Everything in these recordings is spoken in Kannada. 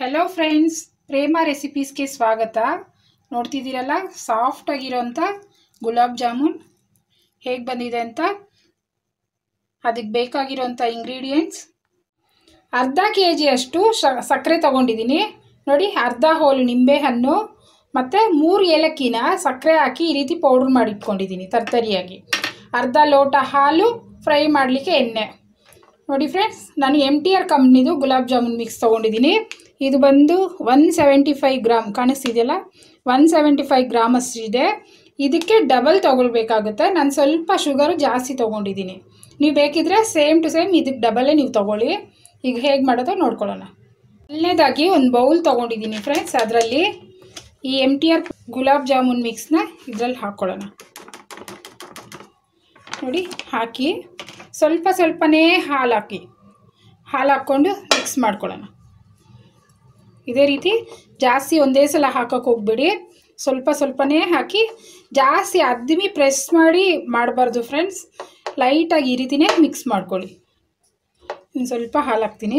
ಹಲೋ ಫ್ರೆಂಡ್ಸ್ ಪ್ರೇಮ ರೆಸಿಪೀಸ್ಗೆ ಸ್ವಾಗತ ನೋಡ್ತಿದ್ದೀರಲ್ಲ ಸಾಫ್ಟ್ ಆಗಿರೋಂಥ ಗುಲಾಬ್ ಜಾಮೂನ್ ಹೇಗೆ ಬಂದಿದೆ ಅಂತ ಅದಕ್ಕೆ ಬೇಕಾಗಿರೋಂಥ ಇಂಗ್ರೀಡಿಯೆಂಟ್ಸ್ ಅರ್ಧ ಕೆ ಜಿಯಷ್ಟು ಶ ಸಕ್ಕರೆ ತೊಗೊಂಡಿದ್ದೀನಿ ನೋಡಿ ಅರ್ಧ ಹೋಲು ನಿಂಬೆಹಣ್ಣು ಮತ್ತು ಮೂರು ಏಲಕ್ಕಿನ ಸಕ್ಕರೆ ಹಾಕಿ ಈ ರೀತಿ ಪೌಡ್ರ್ ಮಾಡಿಟ್ಕೊಂಡಿದ್ದೀನಿ ತರ್ತರಿಯಾಗಿ ಅರ್ಧ ಲೋಟ ಹಾಲು ಫ್ರೈ ಮಾಡಲಿಕ್ಕೆ ಎಣ್ಣೆ ನೋಡಿ ಫ್ರೆಂಡ್ಸ್ ನಾನು ಎಮ್ ಟಿ ಆರ್ ಕಂಪ್ನಿದು ಗುಲಾಬ್ ಜಾಮೂನ್ ಮಿಕ್ಸ್ ತೊಗೊಂಡಿದ್ದೀನಿ ಇದು ಬಂದು ಒನ್ ಸೆವೆಂಟಿ ಫೈವ್ ಗ್ರಾಮ್ ಕಾಣಿಸ್ತಿದೆಯಲ್ಲ ಒನ್ ಸೆವೆಂಟಿ ಫೈವ್ ಗ್ರಾಮ್ ಅಷ್ಟಿದೆ ಇದಕ್ಕೆ ಡಬಲ್ ತೊಗೊಳ್ಬೇಕಾಗುತ್ತೆ ನಾನು ಸ್ವಲ್ಪ ಶುಗರು ಜಾಸ್ತಿ ತೊಗೊಂಡಿದ್ದೀನಿ ನೀವು ಬೇಕಿದ್ರೆ ಸೇಮ್ ಟು ಸೇಮ್ ಇದಕ್ಕೆ ಡಬಲೇ ನೀವು ತೊಗೊಳ್ಳಿ ಈಗ ಹೇಗೆ ಮಾಡೋದು ನೋಡ್ಕೊಳ್ಳೋಣ ಮೊದಲನೇದಾಗಿ ಒಂದು ಬೌಲ್ ತೊಗೊಂಡಿದ್ದೀನಿ ಫ್ರೆಂಡ್ಸ್ ಅದರಲ್ಲಿ ಈ M T R gulab jamun ಮಿಕ್ಸ್ನ ಇದರಲ್ಲಿ ಹಾಕ್ಕೊಳ್ಳೋಣ ನೋಡಿ ಹಾಕಿ ಸ್ವಲ್ಪ ಸ್ವಲ್ಪನೇ ಹಾಲು ಹಾಕಿ ಹಾಲು ಹಾಕ್ಕೊಂಡು ಮಿಕ್ಸ್ ಮಾಡ್ಕೊಳ್ಳೋಣ ಇದೇ ರೀತಿ ಜಾಸ್ತಿ ಒಂದೇ ಸಲ ಹಾಕೋಕೆ ಹೋಗ್ಬೇಡಿ ಸ್ವಲ್ಪ ಸ್ವಲ್ಪನೇ ಹಾಕಿ ಜಾಸ್ತಿ ಅದ್ಮಿ ಪ್ರೆಸ್ ಮಾಡಿ ಮಾಡಬಾರ್ದು ಫ್ರೆಂಡ್ಸ್ ಲೈಟಾಗಿ ಈ ರೀತಿನೇ ಮಿಕ್ಸ್ ಮಾಡ್ಕೊಳ್ಳಿ ಇನ್ನು ಸ್ವಲ್ಪ ಹಾಲು ಹಾಕ್ತೀನಿ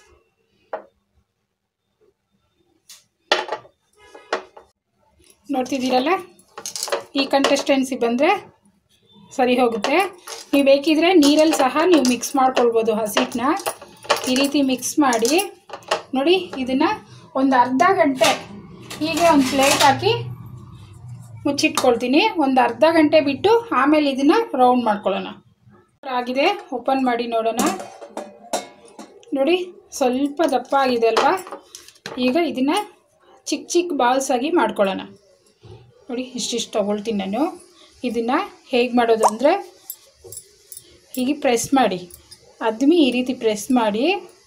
ನೋಡ್ತಿದ್ದೀರಲ್ಲ ಈ ಕಂಟೆಸ್ಟೆನ್ಸಿ ಬಂದರೆ ಸರಿ ಹೋಗುತ್ತೆ ನೀವು ಬೇಕಿದ್ರೆ ನೀರಲ್ಲಿ ಸಹ ನೀವು ಮಿಕ್ಸ್ ಮಾಡ್ಕೊಳ್ಬೋದು ಹಸಿಟ್ಟನ್ನ ಈ ರೀತಿ ಮಿಕ್ಸ್ ಮಾಡಿ ನೋಡಿ ಇದನ್ನು ಒಂದು ಅರ್ಧ ಗಂಟೆ ಹೀಗೆ ಒಂದು ಪ್ಲೇಟ್ ಹಾಕಿ ಮುಚ್ಚಿಟ್ಕೊಳ್ತೀನಿ ಒಂದು ಅರ್ಧ ಗಂಟೆ ಬಿಟ್ಟು ಆಮೇಲೆ ಇದನ್ನು ರೌಂಡ್ ಮಾಡ್ಕೊಳ್ಳೋಣ ಆಗಿದೆ ಓಪನ್ ಮಾಡಿ ನೋಡೋಣ ನೋಡಿ ಸ್ವಲ್ಪ ದಪ್ಪ ಆಗಿದೆ ಅಲ್ವಾ ಈಗ ಇದನ್ನು ಚಿಕ್ಕ ಚಿಕ್ಕ ಬಾಲ್ಸ್ ಆಗಿ ಮಾಡ್ಕೊಳ್ಳೋಣ ನೋಡಿ ಇಷ್ಟಿಷ್ಟು ತೊಗೊಳ್ತೀನಿ ನಾನು ಇದನ್ನು ಹೇಗೆ ಮಾಡೋದು ಅಂದರೆ ಹೀಗೆ ಪ್ರೆಸ್ ಮಾಡಿ ಅದ್ಮಿ ಈ ರೀತಿ ಪ್ರೆಸ್ ಮಾಡಿ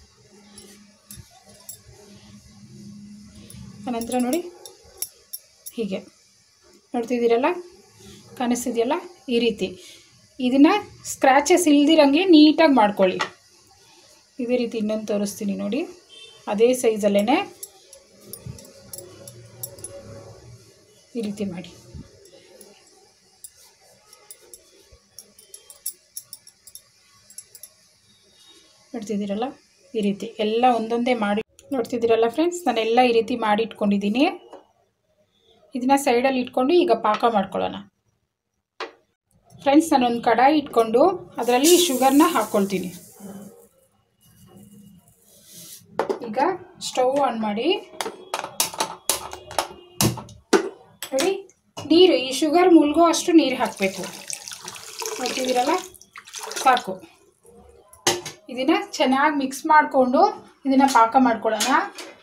ಅನಂತರ ನೋಡಿ ಹೀಗೆ ನೋಡ್ತಿದ್ದೀರಲ್ಲ ಕಾಣಿಸ್ತಿದೆಯಲ್ಲ ಈ ರೀತಿ ಇದನ್ನು ಸ್ಕ್ರ್ಯಾಚಸ್ ಇಲ್ದಿರಂಗೆ ನೀಟಾಗಿ ಮಾಡ್ಕೊಳ್ಳಿ ಇದೇ ರೀತಿ ಇನ್ನೊಂದು ತೋರಿಸ್ತೀನಿ ನೋಡಿ ಅದೇ ಸೈಜಲ್ಲೇ ಈ ರೀತಿ ಮಾಡಿ ನೋಡ್ತಿದ್ದೀರಲ್ಲ ಈ ರೀತಿ ಎಲ್ಲ ಒಂದೊಂದೇ ಮಾಡಿ ನೋಡ್ತಿದ್ದೀರಲ್ಲ ಫ್ರೆಂಡ್ಸ್ ನಾನೆಲ್ಲ ಈ ರೀತಿ ಮಾಡಿ ಇಟ್ಕೊಂಡಿದ್ದೀನಿ ಇದನ್ನ ಸೈಡಲ್ಲಿ ಇಟ್ಕೊಂಡು ಈಗ ಪಾಕ ಮಾಡ್ಕೊಳ್ಳೋಣ ಫ್ರೆಂಡ್ಸ್ ನಾನೊಂದು ಕಡಾಯಿ ಇಟ್ಕೊಂಡು ಅದರಲ್ಲಿ ಶುಗರ್ನ ಹಾಕ್ಕೊಳ್ತೀನಿ ಈಗ ಸ್ಟವ್ ಆನ್ ಮಾಡಿ ನೋಡಿ ನೀರು ಈ ಶುಗರ್ ಮುಳುಗೋ ಅಷ್ಟು ನೀರು ಹಾಕಬೇಕು ನೋಡ್ತಿದ್ದೀರಲ್ಲ ಸಾಕು ಇದನ್ನು ಚೆನ್ನಾಗಿ ಮಿಕ್ಸ್ ಮಾಡಿಕೊಂಡು ಇದನ್ನು ಪಾಕ ಮಾಡ್ಕೊಳ್ಳೋಣ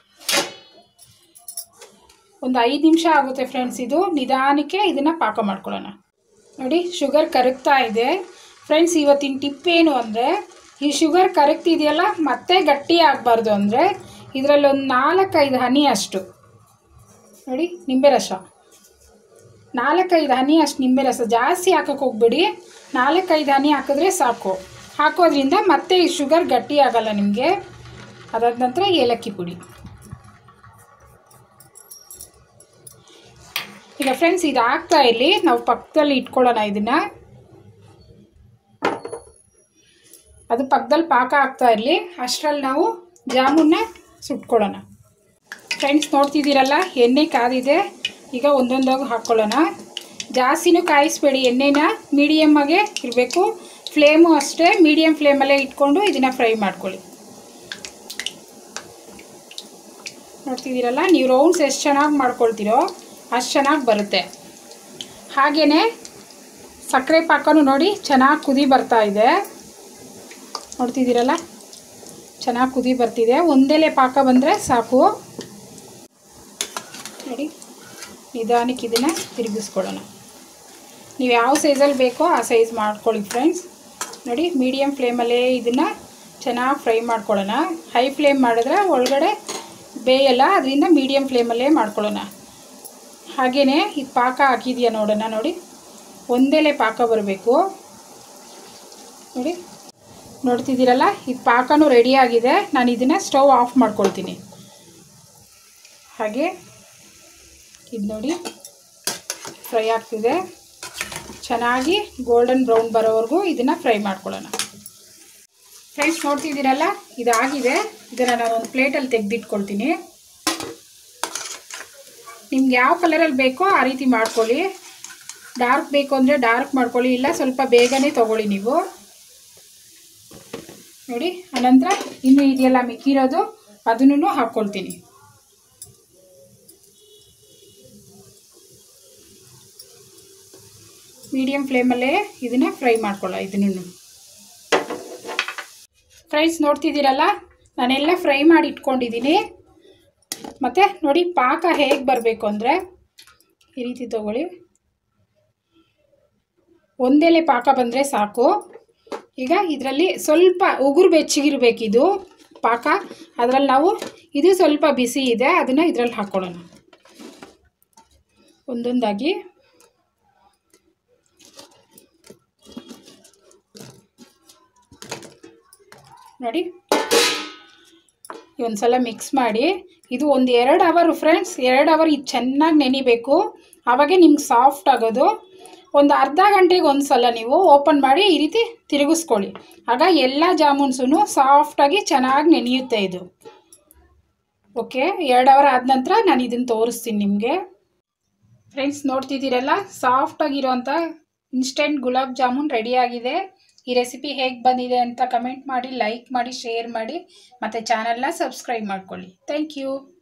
ಒಂದು ಐದು ನಿಮಿಷ ಆಗುತ್ತೆ ಫ್ರೆಂಡ್ಸ್ ಇದು ನಿಧಾನಕ್ಕೆ ಇದನ್ನು ಪಾಕ ಮಾಡ್ಕೊಳ್ಳೋಣ ನೋಡಿ ಶುಗರ್ ಕರಗ್ತಾ ಇದೆ ಫ್ರೆಂಡ್ಸ್ ಇವತ್ತಿನ ಟಿಪ್ ಏನು ಅಂದರೆ ಈ ಶುಗರ್ ಕರಗ್ತಿದೆಯಲ್ಲ ಮತ್ತೆ ಗಟ್ಟಿ ಆಗಬಾರ್ದು ಅಂದರೆ ಇದರಲ್ಲಿ ಒಂದು ನಾಲ್ಕೈದು ಹನಿ ಅಷ್ಟು ನೋಡಿ ನಿಂಬೆ ರಸ ನಾಲ್ಕೈದು ಹನಿ ಅಷ್ಟು ನಿಂಬೆ ರಸ ಜಾಸ್ತಿ ಹಾಕಕ್ಕೆ ಹೋಗ್ಬೇಡಿ ನಾಲ್ಕೈದು ಹನಿ ಹಾಕಿದ್ರೆ ಸಾಕು ಹಾಕೋದ್ರಿಂದ ಮತ್ತೆ ಈ ಶುಗರ್ ಗಟ್ಟಿ ಆಗಲ್ಲ ನಿಮಗೆ ಅದಾದ ನಂತರ ಏಲಕ್ಕಿ ಪುಡಿ ಈಗ ಫ್ರೆಂಡ್ಸ್ ಇದು ಆಗ್ತಾ ಇರಲಿ ನಾವು ಪಕ್ಕದಲ್ಲಿ ಇಟ್ಕೊಳ್ಳೋಣ ಇದನ್ನು ಅದು ಪಕ್ಕದಲ್ಲಿ ಪಾಕ ಆಗ್ತಾ ಇರಲಿ ಅಷ್ಟರಲ್ಲಿ ನಾವು ಜಾಮೂನ್ನ ಸುಟ್ಕೊಳ್ಳೋಣ ಫ್ರೆಂಡ್ಸ್ ನೋಡ್ತಿದ್ದೀರಲ್ಲ ಎಣ್ಣೆ ಕಾದಿದೆ ಈಗ ಒಂದೊಂದಾಗಿ ಹಾಕ್ಕೊಳ್ಳೋಣ ಜಾಸ್ತಿನೂ ಕಾಯಿಸ್ಬೇಡಿ ಎಣ್ಣೆನ ಮೀಡಿಯಮ್ಮಾಗೆ ಇರಬೇಕು ಫ್ಲೇಮು ಅಷ್ಟೇ ಮೀಡಿಯಮ್ ಫ್ಲೇಮಲ್ಲೇ ಇಟ್ಕೊಂಡು ಇದನ್ನು ಫ್ರೈ ಮಾಡ್ಕೊಳ್ಳಿ ನೋಡ್ತಿದ್ದೀರಲ್ಲ ನೀವು ರೌಂಡ್ಸ್ ಎಷ್ಟು ಚೆನ್ನಾಗಿ ಮಾಡ್ಕೊಳ್ತೀರೋ ಅಷ್ಟು ಚೆನ್ನಾಗಿ ಬರುತ್ತೆ ಹಾಗೆಯೇ ಸಕ್ಕರೆ ಪಾಕನೂ ನೋಡಿ ಚೆನ್ನಾಗಿ ಕುದಿ ಬರ್ತಾ ಇದೆ ನೋಡ್ತಿದ್ದೀರಲ್ಲ ಚೆನ್ನಾಗಿ ಕುದಿ ಬರ್ತಿದೆ ಒಂದೇಲೆ ಪಾಕ ಬಂದರೆ ಸಾಕು ನೋಡಿ ನಿಧಾನಕ್ಕೆ ಇದನ್ನು ತಿರುಗಿಸ್ಕೊಳ್ಳೋಣ ನೀವು ಯಾವ ಸೈಜಲ್ಲಿ ಬೇಕೋ ಆ ಸೈಜ್ ಮಾಡ್ಕೊಳ್ಳಿ ಫ್ರೆಂಡ್ಸ್ ನೋಡಿ ಮೀಡಿಯಮ್ ಫ್ಲೇಮಲ್ಲೇ ಇದನ್ನು ಚೆನ್ನಾಗಿ ಫ್ರೈ ಮಾಡ್ಕೊಳ್ಳೋಣ ಹೈ ಫ್ಲೇಮ್ ಮಾಡಿದ್ರೆ ಒಳಗಡೆ ಬೇಯಲ್ಲ ಅದರಿಂದ ಮೀಡಿಯಮ್ ಫ್ಲೇಮಲ್ಲೇ ಮಾಡ್ಕೊಳ್ಳೋಣ ಹಾಗೆಯೇ ಇದು ಪಾಕ ಹಾಕಿದೆಯಾ ನೋಡೋಣ ನೋಡಿ ಒಂದೇಲೆ ಪಾಕ ಬರಬೇಕು ನೋಡಿ ನೋಡ್ತಿದ್ದೀರಲ್ಲ ಇದು ಪಾಕನೂ ರೆಡಿಯಾಗಿದೆ ನಾನು ಇದನ್ನು ಸ್ಟವ್ ಆಫ್ ಮಾಡ್ಕೊಳ್ತೀನಿ ಹಾಗೆ ಇದು ನೋಡಿ ಫ್ರೈ ಆಗ್ತಿದೆ ಚೆನ್ನಾಗಿ ಗೋಲ್ಡನ್ ಬ್ರೌನ್ ಬರೋವರೆಗೂ ಇದನ್ನು ಫ್ರೈ ಮಾಡ್ಕೊಳ್ಳೋಣ ಫ್ರೆಂಡ್ಸ್ ನೋಡ್ತಿದ್ದೀರಲ್ಲ ಇದಾಗಿದೆ ಇದನ್ನು ನಾನು ಒಂದು ಪ್ಲೇಟಲ್ಲಿ ತೆಗೆದಿಟ್ಕೊಳ್ತೀನಿ ನಿಮ್ಗೆ ಯಾವ ಕಲರಲ್ಲಿ ಬೇಕೋ ಆ ರೀತಿ ಮಾಡ್ಕೊಳ್ಳಿ ಡಾರ್ಕ್ ಬೇಕು ಅಂದರೆ ಡಾರ್ಕ್ ಮಾಡ್ಕೊಳ್ಳಿ ಇಲ್ಲ ಸ್ವಲ್ಪ ಬೇಗನೆ ತೊಗೊಳ್ಳಿ ನೀವು ನೋಡಿ ಅನಂತರ ಇನ್ನು ಇದೆಲ್ಲ ಮಿಕ್ಕಿರೋದು ಅದನ್ನು ಹಾಕ್ಕೊಳ್ತೀನಿ ಮೀಡಿಯಮ್ ಫ್ಲೇಮಲ್ಲೇ ಇದನ್ನು ಫ್ರೈ ಮಾಡ್ಕೊಳ್ಳೋ ಇದನ್ನು ಫ್ರೈಸ್ ನೋಡ್ತಿದ್ದೀರಲ್ಲ ನಾನೆಲ್ಲ ಫ್ರೈ ಮಾಡಿ ಇಟ್ಕೊಂಡಿದ್ದೀನಿ ಮತ್ತು ನೋಡಿ ಪಾಕ ಹೇಗೆ ಬರಬೇಕು ಅಂದರೆ ಈ ರೀತಿ ತಗೊಳ್ಳಿ ಒಂದೆಲೆ ಪಾಕ ಬಂದರೆ ಸಾಕು ಈಗ ಇದರಲ್ಲಿ ಸ್ವಲ್ಪ ಉಗುರು ಬೆಚ್ಚಗಿರ್ಬೇಕಿದು ಪಾಕ ಅದರಲ್ಲಿ ನಾವು ಇದು ಸ್ವಲ್ಪ ಬಿಸಿ ಇದೆ ಅದನ್ನು ಇದರಲ್ಲಿ ಹಾಕ್ಕೊಳ್ಳೋಣ ಒಂದೊಂದಾಗಿ ನೋಡಿ ಒಂದು ಸಲ ಮಿಕ್ಸ್ ಮಾಡಿ ಇದು ಒಂದು ಎರಡು ಅವರ್ ಫ್ರೆಂಡ್ಸ್ ಎರಡು ಅವರ್ ಇದು ಚೆನ್ನಾಗಿ ನೆನಿಬೇಕು ಆವಾಗೆ ನಿಮ್ಗೆ ಸಾಫ್ಟ್ ಆಗೋದು ಒಂದು ಅರ್ಧ ಗಂಟೆಗೆ ಒಂದು ಸಲ ನೀವು ಓಪನ್ ಮಾಡಿ ಈ ರೀತಿ ತಿರುಗಿಸ್ಕೊಳ್ಳಿ ಆಗ ಎಲ್ಲ ಜಾಮೂನ್ಸೂ ಸಾಫ್ಟಾಗಿ ಚೆನ್ನಾಗಿ ನೆನೆಯುತ್ತೆ ಇದು ಓಕೆ ಎರಡು ಅವರ್ ಆದ ನಂತರ ನಾನು ಇದನ್ನು ತೋರಿಸ್ತೀನಿ ನಿಮಗೆ ಫ್ರೆಂಡ್ಸ್ ನೋಡ್ತಿದ್ದೀರಲ್ಲ ಸಾಫ್ಟಾಗಿರೋಂಥ ಇನ್ಸ್ಟೆಂಟ್ ಗುಲಾಬ್ ಜಾಮೂನ್ ರೆಡಿಯಾಗಿದೆ ಈ ರೆಸಿಪಿ ಹೇಗೆ ಬಂದಿದೆ ಅಂತ ಕಮೆಂಟ್ ಮಾಡಿ ಲೈಕ್ ಮಾಡಿ ಶೇರ್ ಮಾಡಿ ಮತ್ತು ಚಾನಲ್ನ ಸಬ್ಸ್ಕ್ರೈಬ್ ಮಾಡ್ಕೊಳ್ಳಿ ಥ್ಯಾಂಕ್ ಯು